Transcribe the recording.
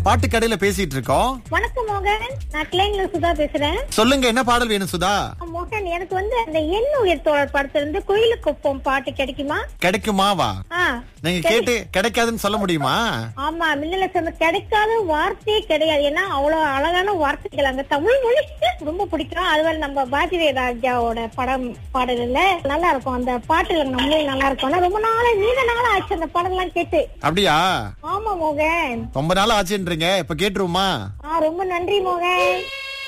பாட்டு கடையில பேசிட்டு இருக்கோம் வணக்கம் மோகன் நான் கிளைன்ல சுதா பேசுறேன் சொல்லுங்க என்ன பாடல் வேணும் சுதா மோகன் எனக்கு வந்து அந்த எண் உயிர் தோழர் படத்துல இருந்து கோயிலுக்கு பாட்டு கிடைக்குமா கிடைக்குமாவா ஆ நீங்க கேட்டு கிடைக்காதுன்னு சொல்ல முடியுமா ஆமா மின்னல சொன்ன கிடைக்காத வார்த்தையே கிடையாது ஏன்னா அவ்வளவு அழகான வார்த்தைகள் அங்க தமிழ் மொழி ரொம்ப பிடிக்கும் அதுவரை நம்ம பாரதிய ராஜாவோட படம் பாடல்ல நல்லா இருக்கும் அந்த பாட்டுல நம்மளே நல்லா இருக்கும் ஆனா ரொம்ப நாளா நீண்ட நாளா ஆச்சு அந்த படம் எல்லாம் கேட்டு அப்படியா ஆமா மோகன் ரொம்ப நாள் ஆச்சுன்றீங்க இப்ப கேட்டுருவோமா ஆ ரொம்ப நன்றி மோகன்